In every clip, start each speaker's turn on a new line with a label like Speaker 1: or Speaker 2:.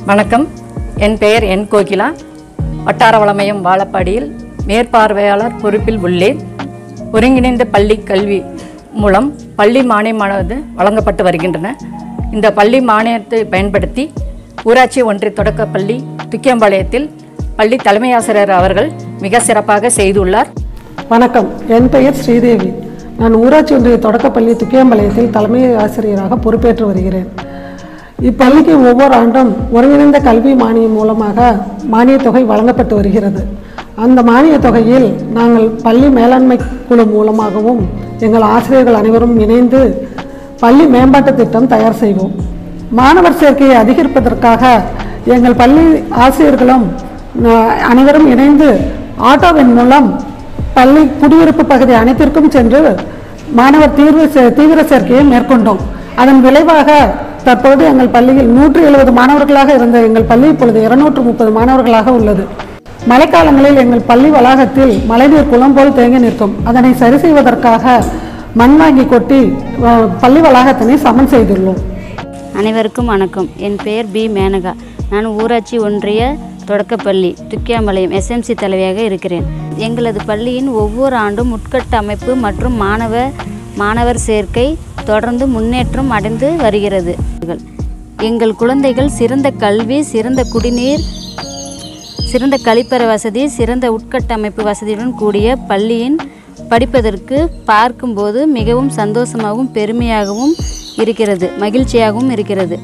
Speaker 1: வணக்கம் என் பெயர் என் கோகிலா வட்டார வளமையம் வாழப்பாடியில் மேற்பார்வையாளர் பொறுப்பில் உள்ளேன் ஒருங்கிணைந்த பள்ளி கல்வி மூலம் பள்ளி மானியமானது வழங்கப்பட்டு வருகின்றன இந்த பள்ளி மானியத்தை பயன்படுத்தி ஊராட்சி ஒன்றிய தொடக்கப் பள்ளி துக்கியம்பாளையத்தில் பள்ளி தலைமை ஆசிரியர் அவர்கள் மிக சிறப்பாக செய்துள்ளார்
Speaker 2: வணக்கம் என் பெயர் ஸ்ரீதேவி நான் ஊராட்சி ஒன்றிய தொடக்கப்பள்ளி துக்கியம்பாளையத்தில் தலைமை ஆசிரியராக பொறுப்பேற்று வருகிறேன் இப்பள்ளிக்கு ஒவ்வொரு ஆண்டும் ஒருங்கிணைந்த கல்வி மானியம் மூலமாக மானியத் தொகை வழங்கப்பட்டு வருகிறது அந்த மானியத் தொகையில் நாங்கள் பள்ளி மேலாண்மை குழு மூலமாகவும் எங்கள் ஆசிரியர்கள் அனைவரும் இணைந்து பள்ளி மேம்பாட்டுத் திட்டம் தயார் செய்வோம் மாணவர் சேர்க்கையை அதிகரிப்பதற்காக எங்கள் பள்ளி ஆசிரியர்களும் அஹ், அனைவரும் இணைந்து ஆட்டோவின் மூலம் பள்ளி குடியிருப்பு பகுதி அனைத்திற்கும் சென்று மாணவர் தீர்வு சே- தீவிர சேர்க்கையை மேற்கொண்டோம் அதன் விளைவாக தற்போது எங்கள் பள்ளியில் நூற்றி எழுபது மாணவர்களாக இருந்த எங்கள் பள்ளி இப்பொழுது இருநூற்று முப்பது மாணவர்களாக உள்ளது மழைக்காலங்களில் எங்கள் பள்ளி வளாகத்தில் மழைநீர் குளம் போல் தேங்கி நிற்கும் அதனை சரி செய்வதற்காக மண் வாங்கி கொட்டி அஹ், பள்ளி வளாகத்தினை சமன் செய்துள்ளோம்
Speaker 3: அனைவருக்கும் வணக்கம் என் பெயர் பி மேனகா நான் ஊராட்சி ஒன்றிய தொடக்கப்பள்ளி துக்கியாம்பாளையம் எஸ்எம்சி தலைவியாக இருக்கிறேன் எங்களது பள்ளியின் ஒவ்வொரு ஆண்டும் உட்கட்ட அமைப்பு மற்றும் மாணவ மாணவர் சேர்க்கை தொடர்ந்து முன்னேற்றம் அடைந்து வருகிறது எங்கள் குழந்தைகள் சிறந்த கல்வி சிறந்த குடிநீர் சிறந்த கழிப்பறை வசதி சிறந்த உட்கட்டமைப்பு வசதியுடன் கூடிய பள்ளியின் படிப்பதற்கு பார்க்கும்போது மிகவும் சந்தோஷமாகவும் பெருமையாகவும் இருக்கிறது மகிழ்ச்சியாகவும் இருக்கிறது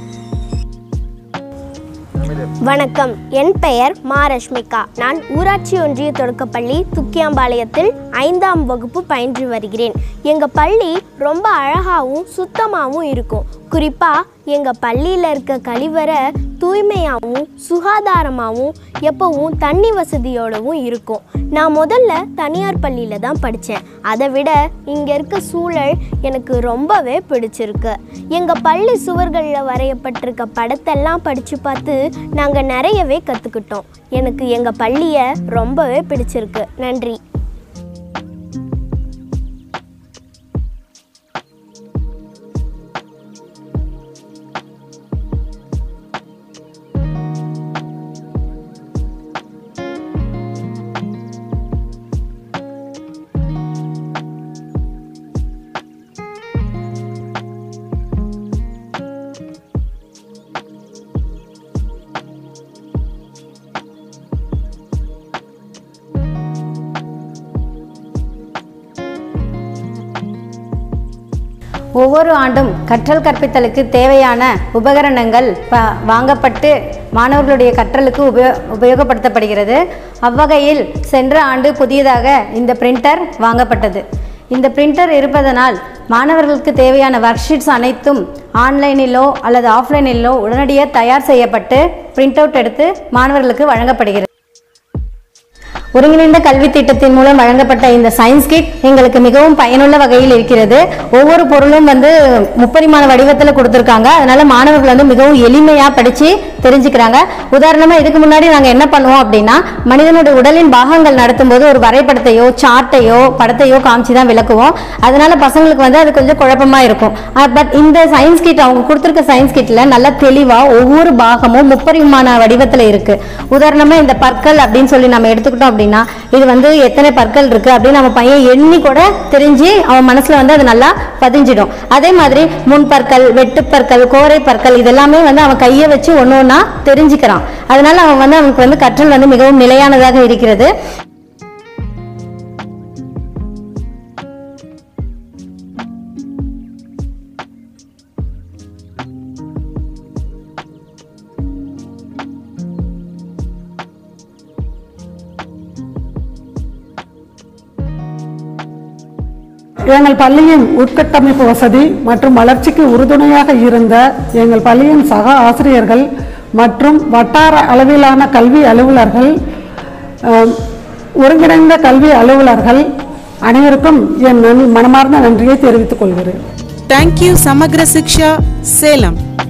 Speaker 4: வணக்கம் என் பெயர் மா ரஷ்மிகா நான் ஊராட்சி ஒன்றிய தொடக்கப்பள்ளி துக்கியாம்பாளையத்தில் ஐந்தாம் வகுப்பு பயின்று வருகிறேன் எங்கள் பள்ளி ரொம்ப அழகாகவும் சுத்தமாகவும் இருக்கும் குறிப்பாக எங்கள் பள்ளியில் இருக்க கழிவறை தூய்மையாகவும் சுகாதாரமாகவும் எப்பவும் தண்ணி வசதியோடவும் இருக்கும் நான் முதல்ல தனியார் பள்ளியில் தான் படித்தேன் அதை விட இங்கே இருக்க சூழல் எனக்கு ரொம்பவே பிடிச்சிருக்கு எங்கள் பள்ளி சுவர்களில் வரையப்பட்டிருக்க படத்தெல்லாம் படித்து பார்த்து நாங்கள் நிறையவே கற்றுக்கிட்டோம் எனக்கு எங்கள் பள்ளியை ரொம்பவே பிடிச்சிருக்கு நன்றி
Speaker 5: ஒவ்வொரு ஆண்டும் கற்றல் கற்பித்தலுக்கு தேவையான உபகரணங்கள் ப வாங்கப்பட்டு மாணவர்களுடைய கற்றலுக்கு உபயோ உபயோகப்படுத்தப்படுகிறது அவ்வகையில் சென்ற ஆண்டு புதியதாக இந்த பிரிண்டர் வாங்கப்பட்டது இந்த பிரிண்டர் இருப்பதனால் மாணவர்களுக்கு தேவையான ஒர்க்ஷீட்ஸ் அனைத்தும் ஆன்லைனிலோ அல்லது ஆஃப்லைனிலோ உடனடியாக தயார் செய்யப்பட்டு பிரிண்ட் அவுட் எடுத்து மாணவர்களுக்கு வழங்கப்படுகிறது ஒருங்கிணைந்த கல்வி திட்டத்தின் மூலம் வழங்கப்பட்ட இந்த சயின்ஸ் கிட் எங்களுக்கு மிகவும் பயனுள்ள வகையில் இருக்கிறது ஒவ்வொரு பொருளும் வந்து முப்பரிமாண வடிவத்தில் கொடுத்துருக்காங்க அதனால மாணவர்கள் வந்து மிகவும் எளிமையாக படித்து தெரிஞ்சுக்கிறாங்க உதாரணமாக இதுக்கு முன்னாடி நாங்கள் என்ன பண்ணுவோம் அப்படின்னா மனிதனுடைய உடலின் பாகங்கள் நடத்தும்போது ஒரு வரைபடத்தையோ சார்ட்டையோ படத்தையோ காமிச்சு தான் விளக்குவோம் அதனால பசங்களுக்கு வந்து அது கொஞ்சம் குழப்பமா இருக்கும் பட் இந்த சயின்ஸ் கிட் அவங்க கொடுத்துருக்க சயின்ஸ் கிட்ல நல்லா தெளிவாக ஒவ்வொரு பாகமும் முப்பரிமாண வடிவத்தில் இருக்கு உதாரணமாக இந்த பற்கள் அப்படின்னு சொல்லி நம்ம எடுத்துக்கிட்டோம் அப்படின்னா இது வந்து எத்தனை பற்கள் இருக்கு அப்படின்னு நம்ம பையன் எண்ணி கூட தெரிஞ்சு அவன் மனசுல வந்து அது நல்லா பதிஞ்சிடும் அதே மாதிரி முன்பற்கள் வெட்டுப்பற்கள் கோரை பற்கள் இதெல்லாமே வந்து அவன் கையை வச்சு ஒன்று ஒன்றா தெரிஞ்சுக்கிறான் அதனால அவன் வந்து அவனுக்கு வந்து கற்றல் வந்து மிகவும் நிலையானதாக இருக்கிறது
Speaker 2: எங்கள் பள்ளியின் உட்கட்டமைப்பு வசதி மற்றும் வளர்ச்சிக்கு உறுதுணையாக இருந்த எங்கள் பள்ளியின் சக ஆசிரியர்கள் மற்றும் வட்டார அளவிலான கல்வி அலுவலர்கள் அஹ், ஒருங்கிணைந்த கல்வி அலுவலர்கள் அனைவருக்கும் என் நன்- மனமார்ந்த நன்றியை தெரிவித்துக் கொள்கிறேன்
Speaker 6: Thank you, Samagra Siksha, Salem.